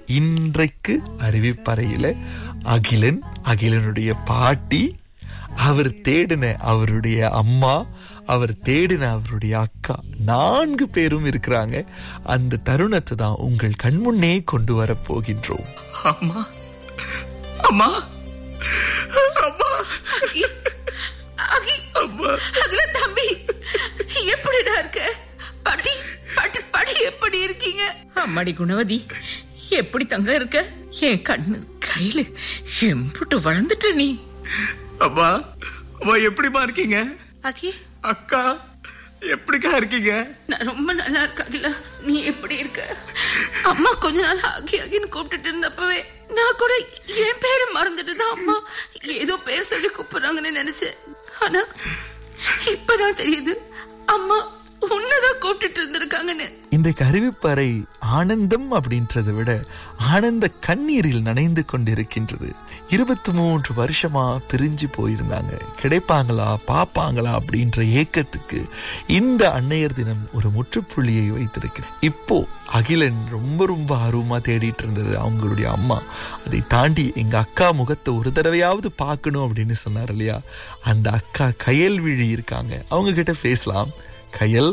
இன்றைக்கு அறிவிப்பறையில அகிலன் அகிலனுடைய பாட்டி அவர் தேடின அவருடைய அம்மா அவர் தேடின அவருடைய அக்கா நான்கு பேரும் இருக்கிறாங்க அந்த தருணத்தை தான் உங்கள் கண்முன்னே கொண்டு வர போகின்றோம் அம்மா அம்மா அம்மா அகி அகி அகில தம்பி எப்படிடா இருக்க பாட்டி பாட்டி பாட்டி எப்படி இருக்கீங்க அம்மாடி குணவதி எப்படி தங்க இருக்க என் கண்ணு கையில எம்புட்டு வளர்ந்துட்ட நீ அம்மா அம்மா எப்படிமா இருக்கீங்க அகி அக்கா எப்படிக்கா இருக்கீங்க நான் ரொம்ப நல்லா இருக்க அகிலா நீ எப்படி இருக்க அம்மா கொஞ்ச நாள் ஆகி ஆகின்னு கூப்பிட்டுட்டு இருந்தப்பவே நான் கூட என் பேரை மறந்துட்டு தான் அம்மா ஏதோ பேர் சொல்லி கூப்பிடுறாங்கன்னு நினைச்சேன் ஆனா இப்பதான் தெரியுது அம்மா உன்னதான் கூப்பிட்டுட்டு இருந்திருக்காங்கன்னு இன்றைக்கு அறிவிப்பறை ஆனந்தம் அப்படின்றதை விட ஆனந்த கண்ணீரில் நனைந்து கொண்டிருக்கின்றது இருபத்தி மூன்று வருஷமா பிரிஞ்சு போயிருந்தாங்க கிடைப்பாங்களா பாப்பாங்களா அப்படின்ற ஏக்கத்துக்கு இந்த அன்னையர் தினம் ஒரு முற்றுப்புள்ளியை வைத்திருக்கு இப்போ அகிலன் ரொம்ப ரொம்ப ஆர்வமா தேடிட்டு இருந்தது அவங்களுடைய அம்மா அதை தாண்டி எங்க அக்கா முகத்தை ஒரு தடவையாவது பார்க்கணும் அப்படின்னு சொன்னார் இல்லையா அந்த அக்கா கயல்விழி இருக்காங்க அவங்க கிட்ட பேசலாம் கயல்